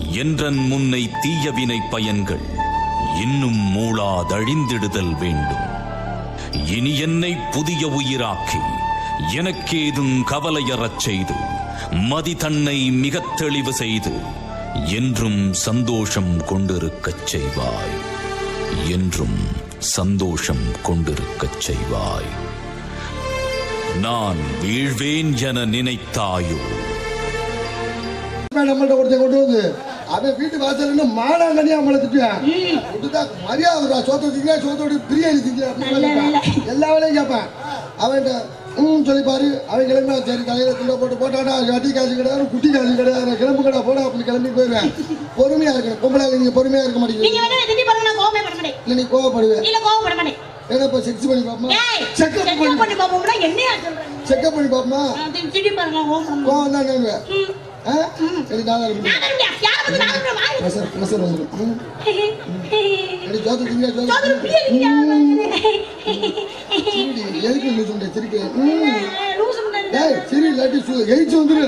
என்றன் முன்னை தீயவினை பயன்கள் இன்னும் மூளாதழிந்திடுதல் வேண்டும் இனி என்னை புதிய உயிராக்கி எனக்கேதும் கவலையறச் செய்து மதி தன்னை மிகத் தெளிவு செய்து என்றும் சந்தோஷம் கொண்டிருக்கச் செய்வாய் என்றும் சந்தோஷம் கொண்டிருக்கச் செய்வாய் நான் வீழ்வேன் என நினைத்தாயோ இப்ப நம்மள்ட்ட ஒருத்தன் கொண்டு வந்து அவன் வீட்டு வாசல்ல மானாங்கனியா நம்மளை திட்டுவான் விட்டுட்டா மரியாதை சோத்த திங்க சோத்தோட பிரியாணி திங்க அப்படின்னு கேட்பான். எல்லா வேலையும் கேட்பான் அவன்கிட்ட ம் சொல்லி பாரு அவன் கிளம்பினா சரி தலையில துண்டை போட்டு போட்டாடா கட்டி காசு கிடையாது குட்டி காசு கிடையாது கிளம்பு கடை போடா அப்படின்னு கிளம்பி போயிடுவேன் பொறுமையா இருக்கணும் பொம்பளை நீங்க பொறுமையா இருக்க மாட்டேங்குது நீங்க வேணா திட்டி பாருங்க நான் கோவமே பட மாட்டேன் இல்ல நீ கோவப்படுவேன் இல்ல கோவப்பட மாட்டேன் ஏன்னா இப்ப செக்ஸ் பண்ணி பாப்போமா ஏய் செக்அப் செக் பண்ணி பண்ணி பாப்போம்னா என்னையா சொல்றேன் செக்அப் பண்ணி பாப்போமா திட்டி பாருங்க நான் கோவப்பட மாட்டேன் கோவம் தான் என்னங்க ம். ஆ சரி நான் இருக்கேன் நான் வரலையா? யாரை பத்தி நான் வரேன்? வாய். ப்ரெஷர் ப்ரெஷர் வந்துடும் ம். ஹே, ஹே. சரி ஜோதி திங்க சோதனை ஜோதி பிரியாணி சிரிடி, எதுக்கு லூசு உண்டை சிரிக்க ம். லூசு முன்னாடி டேய் சிரி இல்லாட்டி சு எயிச்சு வந்துரு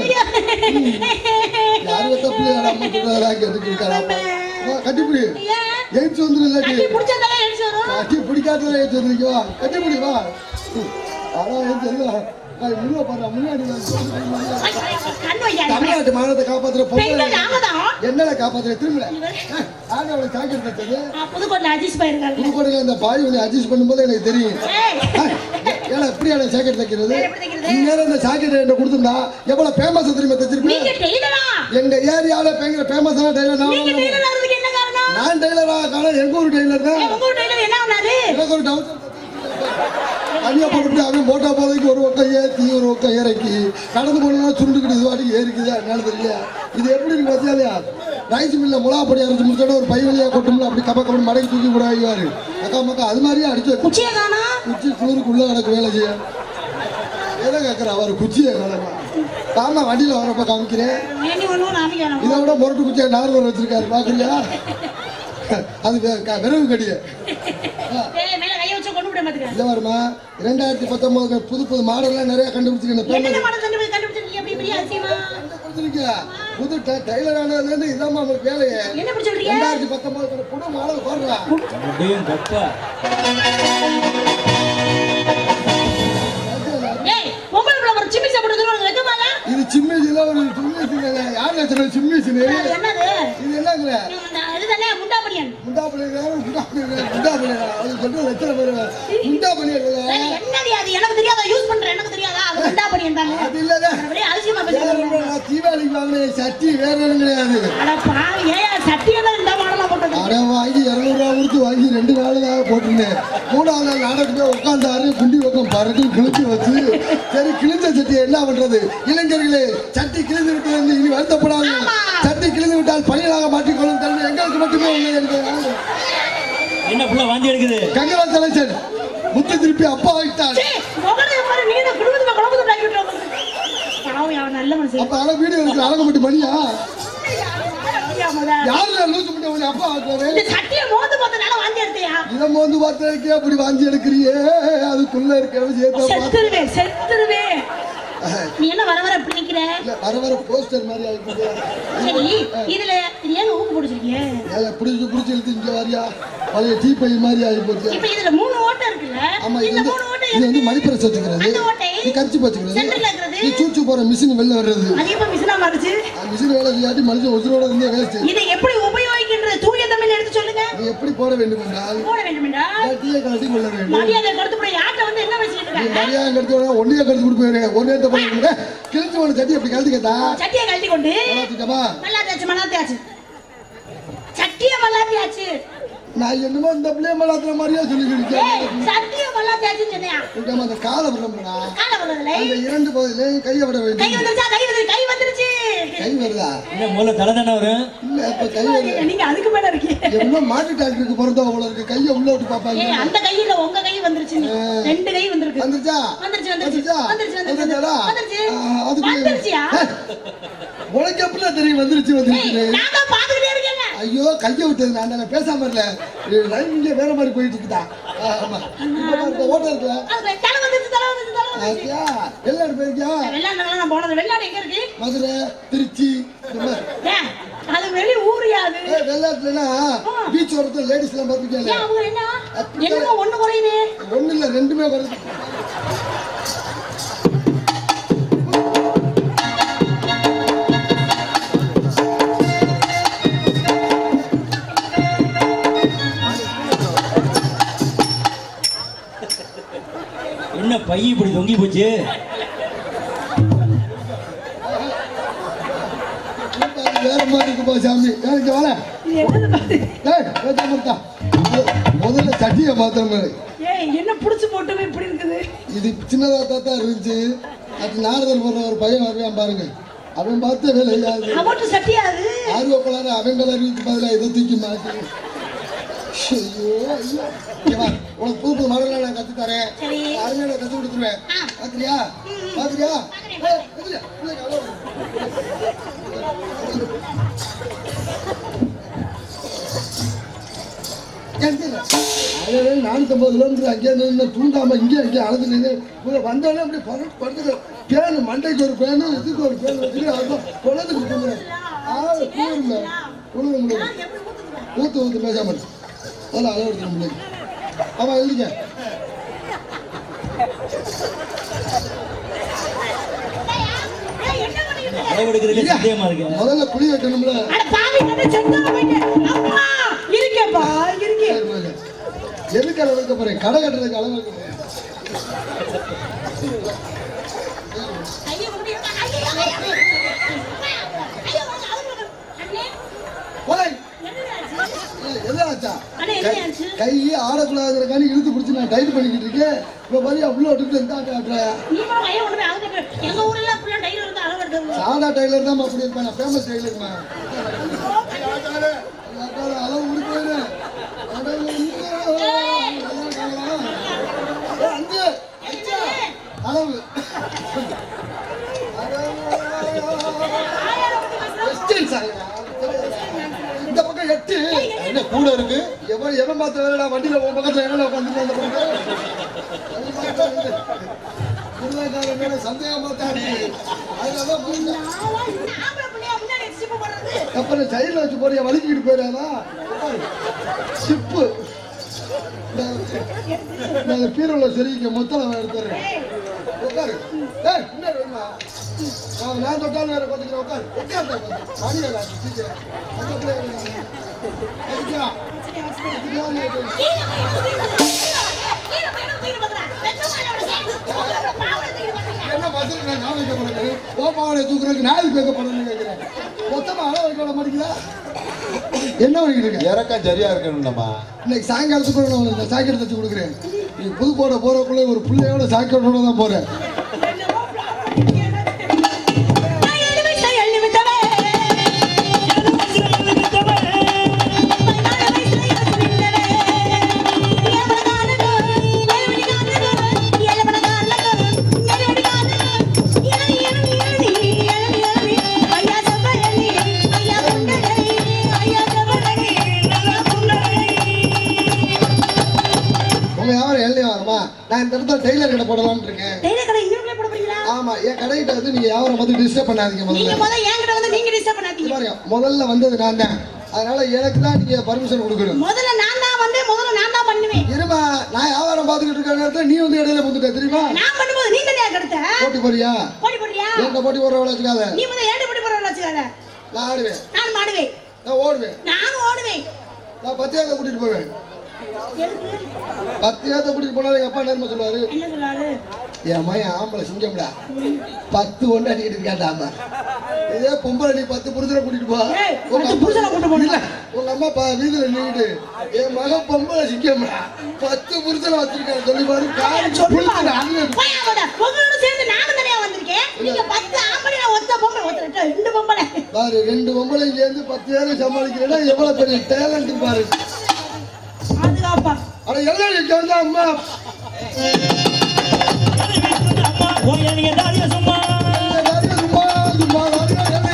யாரு வத்த பிள்ளையாடா அம்மா சொல்றதா கேட்டுட்டு இருக்காடா கட்டிப்பிடி எயிச்சு வந்துரு இல்லாட்டி கட்டி பிடிச்சதால எழுச்சி வரும் கட்டி பிடிக்காதல எயிச்சு வந்துருக்கு வா கட்டிப்பிடி வா ஆனா எயிச்சு வந்துடா முன்ன பாரு முன்னாடி வா. கண் வைக்காதீங்க. தமிழ்நாட்டு மானத்தை காப்பாத்துற பெண்கள் பொம்பளை நாங்க தான் என்னல காப்பாத்துற திரும்பல ஆனா அவளுக்கு சாக்கெட் தச்சது புதுக்கோட்டை அஜீஷ் போயிருக்காங்க புதுக்கோட்டையில அந்த பாய் வந்து அட்ஜஸ்ட் பண்ணும்போது எனக்கு தெரியும் ஏய், ஏய், ஏன்னா எப்படி எனக்கு ஜாக்கெட் தைக்கிறது வேற எப்படி தைக்கிறது? இந்நேரம் இந்த ஜாக்கெட் என்கிட்ட கொடுத்துருந்தா எவ்வளவு ஃபேமஸ் தெரியுமா தைச்சிருப்பேன் நீங்க டெய்லரா எங்க ஏரியால பயங்கர ஃபேமஸான டெய்லர் நான் நீங்க டெய்லர் ஆகிறதுக்கு என்ன காரணம் நான் டெய்லரா காரணம் எங்க ஊர் டெய்லர் தான் உங்க ஊர் டெய்லர் என்ன பண்ணாரு எனக்கு ஒரு டவுட் தனியா போட்டு அவன் மோட்டா போதைக்கு ஒரு பக்கம் ஏத்தி ஒரு பக்கம் இறக்கி நடந்து போனா சுருண்டுக்கிட்டு இது வாட்டிக்கு ஏறிக்குதா என்னன்னு தெரியல இது எப்படி இருக்கு பத்தியாலையா ரைஸ் மில்ல முளா பொடி அரைச்சு முடிச்சோட ஒரு பை வழியா கொட்டும்ல அப்படி கப்ப கப்பன் மடக்கி தூக்கி கூட ஆகிவாரு அக்கா மக்கா அது மாதிரியே அடிச்சு வைக்கும். குச்சியை காணா குச்சி குளிருக்குள்ள எனக்கு வேலை செய்ய எதை கேட்குற அவர் குச்சியை கிளம்பா தாமா வண்டியில் வரப்ப காமிக்கிறேன் நீ ஒன்றும் நாமிக்கணும் இதை விட முரட்டு குச்சியை நார்மல் வச்சிருக்காரு பாக்குறியா அது வே- க- விரவு கடிய ஏய் மேல கைய வச்சு கொண்டு விட மாட்டேங்க இதை வருமா ரெண்டாயிரத்தி பத்தொன்பது புது புது மாடல்லாம் நிறைய கண்டுபிடிச்சிருக்கேன் என்னென்ன மாடல் கண்டுபிடி கண்டுபிடிச்சிருக்கீங்க அப்படி பெரிய அதிசயமா கண்டுபிடிச்சிருக்கேன் புது டை- டைலர் ஆனதுலேருந்து இதாம்மா உங்களுக்கு வேலையே என்ன பிடிச்சி சொல்றீங்க ரெண்டாயிரத்தி பத்தொன்பது புது மாடல் போடுறா முடியும் கப்பா ஏய் பொம்பளை பிள்ளை ஒரு சிம்மி சாப்பிடுறது உனக்கு வெக்கமால இது சிம்மிசில ஒரு சிம்மிசில யார் வச்சுருக்க சிம்மிசினு அது என்னது இது என்னங்கிற இந்த இதுதானே முண்டா பனியன் முண்டா பிள்ளைங்க முண்டா பிள்ளைங்க முண்டா பிள்ளைங்க அது சொல்ற லட்சணம் பாருங்க முண்டா பிள்ளைங்க சரி, என்னடி அது எனக்கு தெரியாதா யூஸ் பண்றேன் எனக்கு தெரியாதா அது முண்டா பனியன் தானே அது இல்லைங்க அப்படியே அதிசயமா வேற பேசுறீங்க ஒண்ணும் இல்ல. தீபாவளிக்கு வாங்கின சட்டி வேற ஒன்றும் கிடையாது அட பாவி ஏன் சட்டியெல்லாம் இந்த மாடலா போட்டது அட வாங்கி இரநூறுவா கொடுத்து வாங்கி ரெண்டு நாள் தான் போட்டிருந்தேன் மூணாவது நாள் நாடகத்துக்கு போய் உட்காந்தாரு குண்டி பக்கம் பரட்டி கிழிச்சு வச்சு சரி கிழிஞ்ச சட்டியை என்ன பண்றது இளைஞர்களே சட்டி கிழிந்து விட்டது என்று இனி வருத்தப்படாது சட்டி கிழிந்து விட்டால் பணிகளாக மாற்றிக்கொள்ளும் தன்மை எங்களுக்கு மட்டுமே உள்ளது என்று என்ன புள்ள வாந்தி எடுக்குது கங்கராச்சலேஷன் முத்து திருப்பி அப்பா வைத்தார் சீ, உங்களை பாரு, நீங்க தான் குடும்பத்துக்கு குழம்பு உண்டாக்கி விட்டுருவாங்க. பாவம், அவன் நல்ல மனுஷன். அப்ப அழகு வீடியோ எடுக்கிற அழகுப்பட்டு மணியா ஐயா, முத. யாருல லூசு பண்ணி உன்னை அப்பா ஆக்குறாரு இந்த சட்டியை மோந்து பார்த்தனால வாந்தி எடுத்தியா? இதை மோந்து பார்த்ததுக்கே அப்படி வாந்தி எடுக்கிறியே அதுக்குள்ள இருக்கிற விஷயத்தை பார்த்து செத்துருவேன், செத்துருவேன். நீ என்ன வர வர இப்படி நிக்கிற இல்ல, வர வர போஸ்டர் மாதிரி ஆயிடுது சரி இதுல இது ஏன் உப்பு போட்டுருக்கீங்க ஏல பிடிச்சு பிடிச்சு இழுத்து இங்க வரியா பழைய டீ பை மாதிரி ஆகி போச்சு இப்ப இதுல மூணு ஓட்டை இருக்குல்ல ஆமா இது இந்த வந்து மூணு ஓட்டை இது வந்து எதுக்கு? மணிப்பரசு வச்சுக்கிறது அந்த ஓட்டை இது கரிச்சு வச்சுக்கிறது சென்டர்ல இருக்கிறது இது சூச்சு போற மிஷின் வெளில வர்றது அது எப்ப மிஷினா மாறுச்சு மிஷின் வேலை செய்யாட்டி மனுஷன் உசுரோட இருந்தே வேஸ்ட் இதை எப்படி உபயோகிக்கின்ற தூய தமிழ் எடுத்து சொல்லுங்க இது எப்படி போட வேண்டும் என்றால் போட வேண்டும் என்றால் டீயை கலட்டி கொள்ள வேண்டும் மரியாதை கொடுத்து போய் யார்கிட்ட வந்து என்ன பேசிட்டு நீ இருக்காங்க மரியாதை கடிச்சு வேணா ஒன்னையே கடிச்சு கொடுத்து போயிருங்க ஒன்னே போயிருங்க கிழிச்சு ஒன்று சட்டி அப்படி கலட்டி கேட்டா சட்டியை கழட்டி கொண்டு வளர்த்துட்டமா மல்லாத்தியாச்சு மல்லாத்தியாச்சு சட்டிய மல்லாத்தியாச்சு நான் என்னமோ இந்த பிள்ளைய மலாத்துற மாதிரியே சொல்லி ஏய் கொடுத்தேன் சட்டிய மல்லாத்தியாச்சுன்னு சொன்னியா விட்டாம அந்த காலை விடுறோம்னா கால வந்ததுல அந்த இரண்டு பகுதியிலையும் கையை விட கை வேண்டும் வந்துருச்சா கை வந்து கை வந்துருச்சு கை வருதா என்ன முதல்ல தலை தானே வரும் இல்ல இப்ப கை வருது நீங்க அதுக்கு மேல இருக்கீங்க எவ்வளவு மாட்டு டாக்டருக்கு பிறந்தவங்க போல இருக்கு கையை உள்ள விட்டு ஏய் பாப்பாங்க அந்த கையில உங்க கை வந்துருச்சு ரெண்டு கை வந்திருக்கு வந்துருச்சா வந்துருச்சு வந்துருச்சு வந்துருச்சா வந்துருச்சு வந்துருச்சு வந்துருச்சாடா? வந்துருச்சு ஆ, அதுக்குள்ள- வந்துருச்சியா உனக்கு எப்படிலாம் தெரியும் வந்துருச்சு ஏய் வந்துருச்சு நான் தான் பாத்துக்கிட்டே இருக்கேன் ஐயோ கையை விட்டது நான் தானே பேசாம இல்ல லைன் இங்கே வேற மாதிரி போயிட்டு இருக்குதா ஆ, ஆமா இப்ப பாரு, இந்த ஓட்டம் இருக்குல்ல அது தலை வந்துருச்சு தலை வந்துருச்சு தலை வந்துருச்சு ஆச்சியா வெளிநாடு போயிருக்கியா வெள்ளாடு நான் போனது வெள்ளாடு எங்க இருக்கு மதுரை திருச்சி இந்த மாதிரி ஏன், அது வெளி ஊர் ஏய், வெளிநாட்டுலனா பீச் ஓரத்துல லேடிஸ் எல்லாம் பார்த்துக்கல ஏன் அவங்க என்ன என்னமோ ஒண்ணு குறையுது ஒண்ணு இல்ல ரெண்டுமே வருது என்ன பை இப்படி தொங்கி போச்சு அது வேற மாதிரி இருக்குப்பா சாமி ஏய், இங்க வாழ இது என்னது பாரு. டேய் பேசாம இருக்கா. முதல்ல சட்டியை மாத்திரம் ஏய் என்ன புடிச்சு போட்டுமே இப்படி இருக்குது இது சின்னதா தான் இருந்துச்சு அது நாரதர் போடுற ஒரு பையன் வருவான் பாருங்க அவன் பார்த்து வேலை செய்யாது அவட்டு சட்டியா அது ஆர்வக்கோளாறு அவன் கலருக்கு பதிலாக இதை தூக்கி மாற்றி ஐயோ ஐயோ இங்க வா, உனக்கு புது புது மாடலாம் நான் கத்து தரேன் சரி. அருமையா நான் கத்து கொடுத்துருவேன் பாக்குறியா பாக்குறியா ஏய், பாக்குறியா? பிள்ளைக்கு அவ்வளவு. ஏன் தெரியல? அதனால நானூத்தம்பது கிலோமீட்டர் அங்கேயே நின்று தூண்டாம இங்கே அங்கேயே அழுது நின்று வந்தோடனே அப்படியே பரட்டு படுத்துட்டு பேனு மண்டைக்கு ஒரு பேனு இதுக்கு ஒரு பேனு வச்சுக்கிட்டு அதுதான் குழந்தை கொடுத்துருங்க ஆள் கூறுங்க கொடுங்க முடியும் ஊத்து ஊத்து பேசாம இரு. அதெல்லாம் அளவு எடுத்துக்க முடியும் ஆமா எழுதிக்க ஏய், என்ன பண்ணிட்டு இருக்க? அளவெடுக்கிறதுக்கு சந்தேகமா இருக்கு முதல்ல குழி வைக்கணும்ல அட பாவி என்ன செத்தா போயிட்டு அம்மா இருக்கேப்பா இருக்கே சரி, போங்க. எதுக்கு அளவு வைக்க போறேன் கடை கட்டுறதுக்கு அளவு வைக்க போறேன் ஐயோ அப்படி இருக்கா? ஐயோ, ஐயோ, ஐயோ. ஐயோ, வாங்க, அவரு வாங்க. அண்ணே, போய் என்னடா ஆச்சு? ஏய், எது ஆச்சா அண்ணே, கை என்ன ஆச்சு? கையே ஆடக்கூடாதுங்கிறக்காண்டி இழுத்து பிடிச்சி நான் டைட் பண்ணிக்கிட்டு இருக்கேன் இப்போ பாரியா உள்ள விட்டுட்டு எந்த ஆட்ட ஆட்டுற நீ போய் கையை கொண்டு போய் அகத்துல போய். எங்க ஊர்ல எல்லாம் அப்படிலாம் டைலர் வந்து அளவு எடுத்தவங்க. சாதா டெய்லர் தான் அப்படி இருப்பேன் நான் ஃபேமஸ் டெய்லருமா அளவு முடி போயிரு அஞ்சு அஞ்சா அளவு Distance ஆகுதா? இந்த பக்கம் எட்டு என்ன கூட இருக்கு எவன் எவன் பார்த்து வேலைடா வண்டியில உன் பக்கத்துல என்ன உட்காந்து அந்த பக்கம் மேல சந்தேகமா தான் இருக்கு அதனாலதான் போயிட்டேன். ஆம்பளை பிள்ளையா முன்னாடி வச்சு சிப்பு போடுறது. அப்புறம் சைடில் வச்சு போறியா வலிக்கிட்டு போயிடாதா சிப்பு நான் பீரோவில் சரிங்க மொத்தம் எடுத்துறேன் உட்காரு ஏய் முன்னாடி வருமா நான் நான் தொட்டாலும் வேற பார்த்துக்கிறேன் உட்காரு உட்காரு மணி வேலை சீக்கிரம் பக்கத்துல இருங்க. அதுக்கா? இதுக்கா நீ இது? கீழே போய் எடுத்து கீழே போய். கீழே போய் எடுத்து கீழே போடுறா. வெச்சவங்களோட சேர்த்து. உங்களோட பாவனை தூக்கி போடுறீங்க. என்ன மாதிரி நான் ஞாபகம் வைக்க போறேன் கோபாவனை தூக்குறதுக்கு நாளைக்கு வைக்க போறேன்னு கேட்கிறேன் மொத்தமா அளவு வைக்க விட மாட்டேங்கிறா என்ன பண்ணிக்கிட்டு இருக்க இறக்கம் சரியா இருக்கணும்லம்மா இன்னைக்கு சாயங்காலத்துக்கு நான் உனக்கு இந்த சாக்கெட் தச்சு கொடுக்குறேன் நீ புதுக்கோட்டை போறதுக்குள்ள ஒரு பிள்ளையோட சாக்கெட்டோட தான் போறேன் என்னமோ நான் எழுதி விட்டேன், எழுதி விட்டவே. பதினாலு வயசுல எனக்கு விட்டவே. ஏழபடகாரனுக்கு, ஏழுமணிகாரனுக்கு, ஏழுபடகாரனுக்கு, ஏழுமணிகாரனுக்கு, ஏழு, ஏழு, ஏழு, ஏழு, ஏழு. ஐயா செவ்வழி, ஐயா குண்டலை, ஐயா செவ்வழி, ஐயா குண்டலை. உங்க யாரும் எழுதி வரமா நான் இந்த இடத்துல டெய்லர் கடை போடலாம்னு இருக்கேன் டெய்லர் கடை இங்கே போட போறீங்களா ஆமா என் கடைகிட்ட வந்து நீங்க யாரும் வந்து டிஸ்டர்ப் பண்ணாதீங்க நீங்க முதல்ல முதல்ல என்கிட்ட வந்து நீங்க டிஸ்டர்ப் இது பண்ணாதீங்க பாருங்க முதல்ல வந்தது நான் தான் அதனால எனக்கு தான் நீங்க பர்மிஷன் கொடுக்கணும் முதல்ல நான் தான் வந்து முதல்ல நான் தான் பண்ணுவேன் இருமா நான் வியாபாரம் பார்த்துக்கிட்டு இருக்க நேரத்துல நீ வந்து இடையில வந்துட்ட தெரியுமா நான் பண்ணும்போது நீ தானே கெடுத்த போட்டி போறியா போடி போடுறியா என்கிட்ட போட்டி போடுற வச்சுக்காத நீ முதல்ல ஏடு போடி போடுற வச்சுக்காத நான் ஆடுவேன் நான் மாடுவேன் நான் ஓடுவேன் நானும் ஓடுவேன் நான் பத்தியாத்த கூட்டிட்டு போவேன் எதுக்கு பத்தியாத்த கூட்டிட்டு போனாலும் எங்க அப்பா நேர்மை சொல்லுவாரு என்ன சொல்லாரு என் மகன் ஆம்பளை சிங்கம்டா பத்து ஒன்று அடிக்கிட்டு இருக்காண்டாம இதே பொம்பளை நீ பத்து புருஷனை கூட்டிட்டு போ ஏய், உங்க பத்து அம்மா புருஷனை கூட்டிட்டு போகணும். இல்ல, உங்க அம்மா பா வீதியில நின்றுட்டு என் மகன் பொம்பளை சிங்கம்டா பத்து புருஷனை வச்சிருக்காரு சொல்லி பாரு காரி புழுத்துல அண்ணன் போய் அவட உங்களோட சேர்ந்து நானும் தனியா வந்திருக்கேன் நீங்க பத்து ஆம்பளை நான் ஒத்த பொம்பளை ஒத்த ரெண்டு, ரெண்டு பொம்பளை பாரு ரெண்டு பொம்பளை இங்க இருந்து பத்து பேரை சமாளிக்கிறேன்னா எவ்வளவு பெரிய டேலண்ட் பாரு பாதுகாப்பா ஆனா எல்லாம் இங்க வந்து அம்மா ஓய்யா நீங்க தாடியா சும்மா இந்த காரியம் சும்மா சும்மா காரியம் எல்லாம்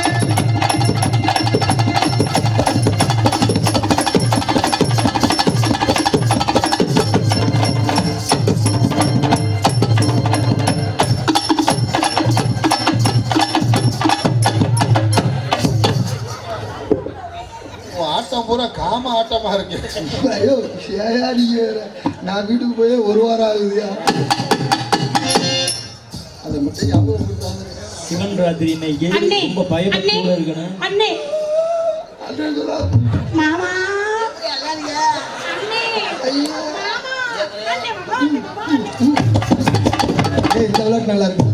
உன் ஆட்டம் பூரா காம ஆட்டமா இருக்கு ஐயோ ஏயா நீங்க வேற. நான் வீட்டுக்கு போய் ஒரு வாரம் ஆகுதுயா அதை மட்டும் ஞாபகம் கொடுத்தாங்க சிவன் ராத்திரி இன்னைக்கு அண்ணே ரொம்ப பயப்பட்டு அண்ணே கூட இருக்கணும் அண்ணே அண்ணன் சொல்லா மாமா அண்ணே ஐயோ மாமா அண்ணே மாமா ஏய் இந்த விளையாட்டு நல்லா இருக்கு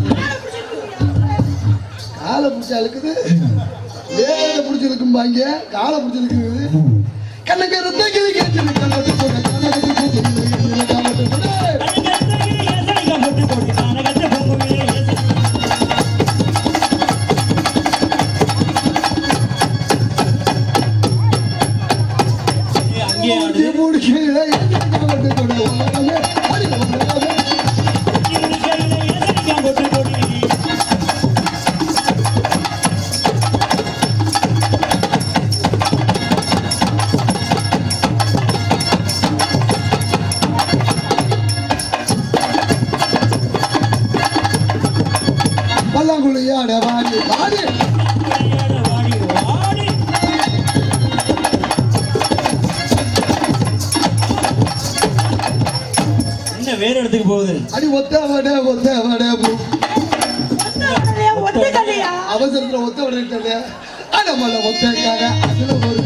காலை பிடிச்சி அழுக்குது வேலை பிடிச்சி இழுக்கும்பாங்க காலை பிடிச்சி இழுக்குது கண்ணங்க ரத்த கிளி கேட்டு கண்ணட்டு போன கண்ணட்டு போன கண்ணட்டு போன போட்டு போட்டு கனகத்தை பொங்குவிலே ஏசு. ஏய், அங்கேயே ஆடுது முடிச்சு கண்ணட்டு போன உலகமே அடி உலகமே இவரு கையில ஏசனிக்காய் போட்டு போட்டு பல்லாங்குழியாட வாடி வாடி விளையாட வாடி வாடி என்ன வேற இடத்துக்கு போகுது அடி ஒத்த வட ஒத்த வட ஒத்த கதையா அவசரத்துல ஒத்த வட அடமல ஒத்தக்காக அதுல ஒரு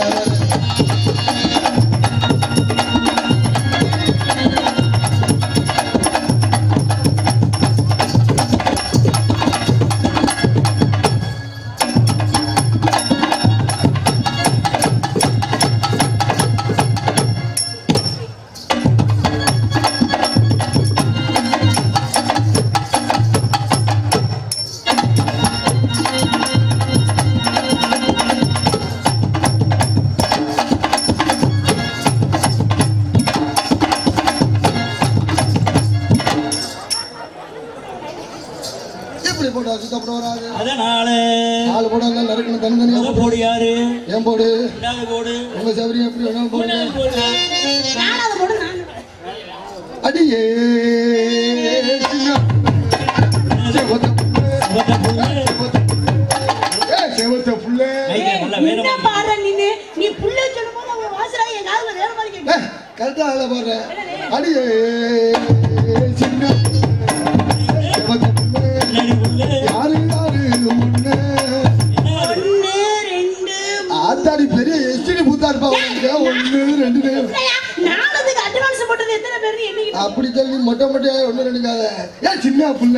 எப்படி போட்டா சுத்தப்பட வராது அதனால நாலு போடாங்க நறுக்கணும் தனித்தனியா முத போடு யாரு ஏன் போடு ரெண்டாவது போடு உங்க சௌகரியம் எப்படி வேணா போடுங்க மூணாவது போடு நான் அதை போடு நான் அடியே சின்ன செவத்த புள்ளே, முத போடு ஏ, செவத்த புள்ளே. மைக்கை நல்லா வேற என்ன மாதிரி பாரு நீனு நீ புள்ள சொல்லும் போது அவங்க வாசலா என் காதுல வேற மாதிரி ஏ, கேட்குது கரெக்டா ஆள பாடுற அடியே சின்ன செவத்த புள்ளே. பின்னாடி புல்லு யாரு யாரு முன்னே ஒண்ணு ரெண்டு ஆத்தாடி பெரிய எஸ்டிடி பூத்தா இருப்பா உனக்கு ஒண்ணு ரெண்டு மூணுயா நாலுக்கு அட்வான்ஸ் போட்டது எத்தனை பேர் எண்ணிக்கிட்டு அப்படி சொல்லி மொட்டை மொட்டையா ஒண்ணு ரெண்டுக்காத ஏன் சின்ன புள்ள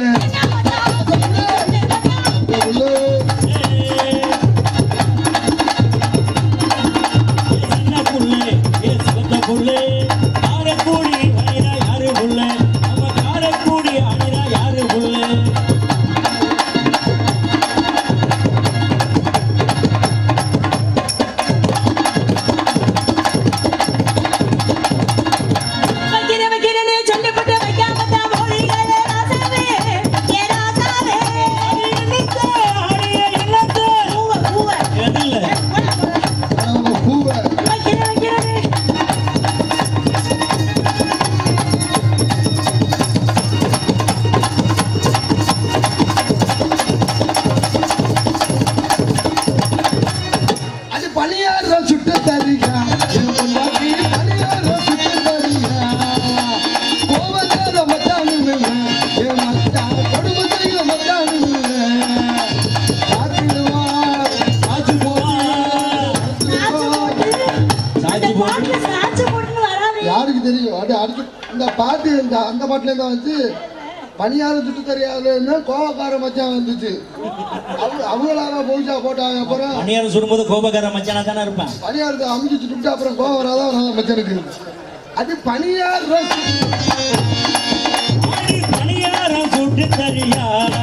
புள்ள சின்ன புள்ளு ஏ சிவந்த புள்ளு காரக்கூடி அணிரா யாரு புள்ளு நம்ம காரக்கூடி அணிரா யாரு புள்ளு வைக்கிற வைக்கிறனே சண்டை போட்டு வைக்காம தான் மொழிகளே ராசாவே ஏ ராசாவே இல்லத்த அணிய இல்லத்த பூவ பூவ எதில்ல அவங்க பூவை வைக்கிற வைக்கிறனே அது பணியார சுட்டு தருகா என் பொண்டாட்டி பணியார சுட்டு தருகா கோவக்கார மச்சானுங்க என் மச்சான் கொடுமத்தையில மச்சானுங்க காத்திடுவா காச்சு சாட்சி போட்டு பாட்டுல சாட்சி போட்டுன்னு வராதே யாருக்கு தெரியும் அது அடுத்து இந்த பாட்டு இந்த அந்த பாட்டுல தான் வந்து பணியார சுட்டு தெரியாதுன்னு கோவக்கார மச்சான் வந்துச்சு அவங்க அவங்களாக பௌசா போட்டாங்க அப்புறம் மணியாரம் சுடும்போது கோபக்கார மச்சானா தானே இருப்பான் பணியாரத்தை அமைச்சு சுட்டு அப்புறம் கோவம் வராதான் வராத மச்சனுக்கு அது பணியார ஆடி பணியாரம் சுட்டு தரியா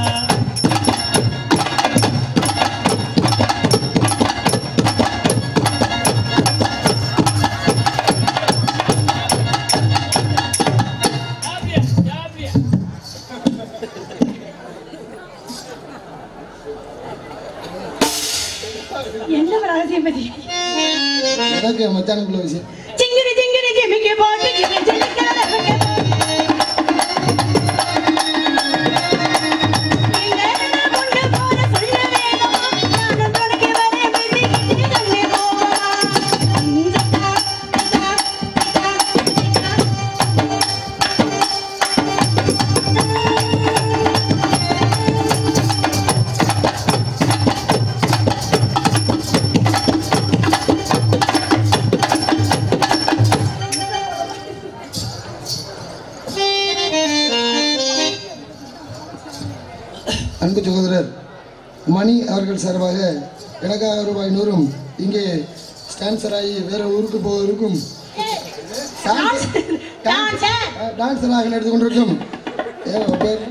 என்ன ரகசியம் பத்தி எனக்கு என் மச்சானுக்குள்ள விஷயம் சிங்கிரி சிங்கிரி ஜிமிக்கி போட்டு ஜிமி ஜிமிக்காத கொண்டு போற சொல்ல வேணும் நானும் துணைக்கு வரேன் மிதி மிதி தள்ளி போவா சகோதரர் மணி அவர்கள் சார்பாக எனக்காக ரூபாய் நூறும் இங்கே ஸ்டான்சர் ஆகி வேற ஊருக்கு போவதற்கும் டான்ஸ் டான்ஸர் டான்ஸராக நடத்தி கொண்டிருக்கும் ஏன் உன் பேர்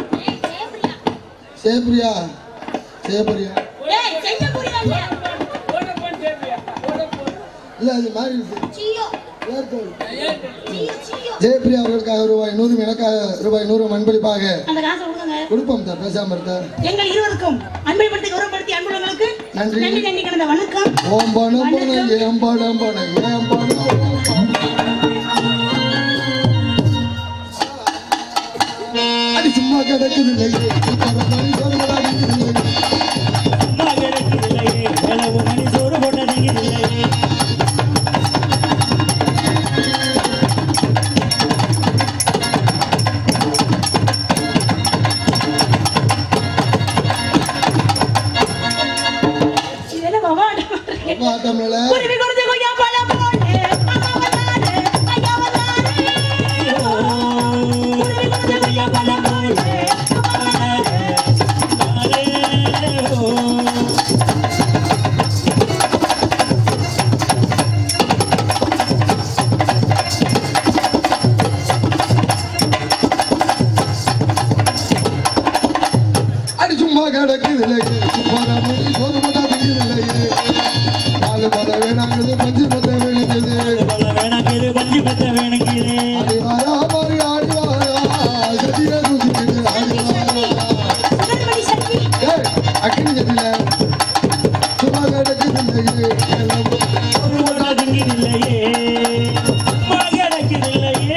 சேப்ரியா சேப்ரியா ஏய் செய்ய புரியல இல்லை அது மாறி இருக்கு சியோ ஏர்டெல். சியோ சியோ ஜெயப்பிரியா அவர்களுக்காக ரூபாய் நூறும் எனக்காக ரூபாய் நூறும் அன்பளிப்பாக அந்த காசை கொடுங்க கொடுப்போம் சார் பேசாம இருந்தா எங்கள் இருவருக்கும் அன்பைப்படுத்தி கௌரவப்படுத்தி அன்புள்ளவங்களுக்கு நன்றி. நன்றி நன்றி கலந்த வணக்கம் ஓம் பணம் பணம் ஏம் பணம் பணம் ஏம் பணம் அடி சும்மா கிடக்குது இல்லையே சுத்தமா மணி சொல்லுடா இல்லையே. சும்மா கிடக்குதில்லையே, எவ்வளவு மணி சோறு போட்டதில்லையே. இதெல்லாம் பவாடம் ரொம்ப ஆட்டம்ல குருவி கொடுத்து கொய்யா பழம் போட்டு அம்மா வந்தாரு ஐயா வந்தாரு குருவி கொடுத்து கொய்யா பழம் போட்டு அடி சும்மா கிடக்குது இல்லையே சும்மா மணி சொல்லுடா இல்லையே பால் பத வேணாங்குது பஞ்சு பத்த வேணுங்குது வேணாக்கிது பஞ்சு பத்த வேணுங்கிது அடி வாரா மாறி ஆடி வாரா சதிர குதிக்குது ஆடி வாரா சுகர்மணி சக்தி ஏய் அக்கினி கட்டில சும்மா கிடக்குது இல்லையே எல்லாம் ஒரு போட்டதில்லையே சும்மா கிடக்குதில்லையே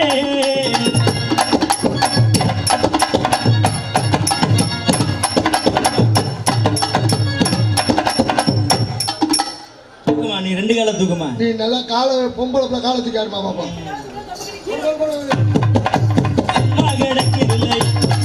தூக்குமா நீ ரெண்டு கால தூக்குமா நீ நல்லா காலை பொம்பளை பிள்ளை காலத்துக்கு ஆடுமா பாப்பா சும்மா கிடக்குதில்லை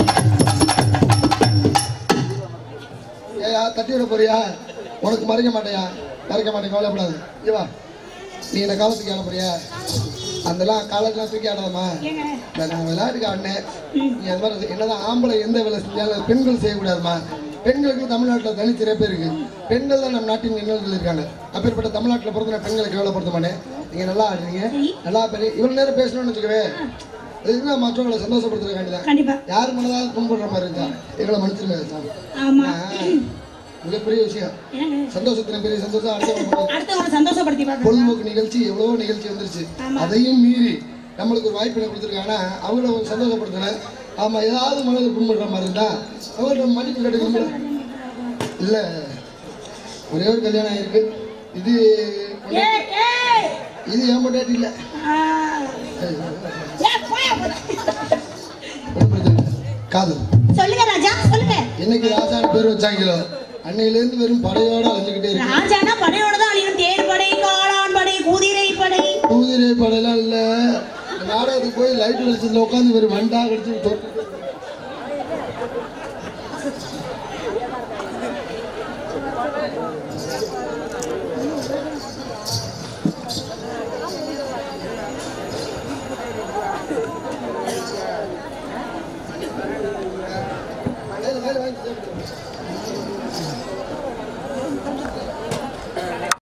ஏயா தட்டி விட போறியா உனக்கு மறைக்க மாட்டேயா மறைக்க மாட்டேன் கவலைப்படாது இங்க வா நீ என்ன காலத்துக்கு ஆட போறியா அதெல்லாம் காலத்துலாம் தூக்கி ஆடாதம்மா ஏங்க இந்த நான் விளையாட்டுக்கு ஆடினேன் நீ அது மாதிரி என்னதான் ஆம்பளை எந்த வேலை செஞ்சாலும் அது பெண்கள் செய்யக்கூடாதும்மா பெண்களுக்கு தமிழ்நாட்டில் தனி சிறப்பு இருக்கு பெண்கள் தான் நம்ம நாட்டின் இன்னல்கள் இருக்காங்க அப்பேற்பட்ட தமிழ்நாட்டில் பிறந்த நான் பெண்களை கேவலப்படுத்த மாட்டேன் நீங்க நல்லா ஆடுறீங்க நல்லா பெரிய இவ்வளவு நேரம் பேசணும்னு வச்சுக்கவே இதுக்கு மற்றவங்களை சந்தோஷப்படுத்துறதுக்காண்டி தான் கண்டிப்பா யார் மனதாவது கும்பிடுற மாதிரி இருந்தா எங்களை மன்னிச்சிருங்க சார் ஆமா மிகப்பெரிய விஷயம் ஏங்க சந்தோஷத்தின பெரிய சந்தோஷம் அடுத்தவங்க அடுத்தவங்களை சந்தோஷப்படுத்தி பார்க்கணும் பொழுதுபோக்கு நிகழ்ச்சி எவ்வளவோ நிகழ்ச்சி வந்துருச்சு அதையும் மீறி நம்மளுக்கு ஒரு வாய்ப்பினை கொடுத்துருக்காங்க அவங்கள ஒரு சந்தோஷப்படுத்தல ஆமா ஏதாவது மனதில் புண்படுற மாதிரி இருந்தா அவங்கள்ட்ட மன்னிப்பு கிடைக்கணும் இல்ல ஒரே ஒரு கல்யாணம் ஆயிருக்கு இது ஏய் ஏய் இது என் பொண்டாட்டி இல்ல ஆ. ஏய், போயா, போடா. ஒண்ணும் பிரச்சனை இல்ல. காதல் சொல்லுங்க ராஜா சொல்லுங்க என்னைக்கு ராஜான்னு பேர் வச்சாங்களோ அன்னையிலேருந்து வெறும் படையோட அழிஞ்சுக்கிட்டே இருக்கு ராஜானா படையோட தான் அழியும் தேர் படை காளான் படை குதிரை படை குதிரை படையெல்லாம் இல்ல நாடகத்துக்கு போய் லைட் வெளிச்சத்துல உட்காந்து வெறும் வண்டா கடிச்சு தொட்டு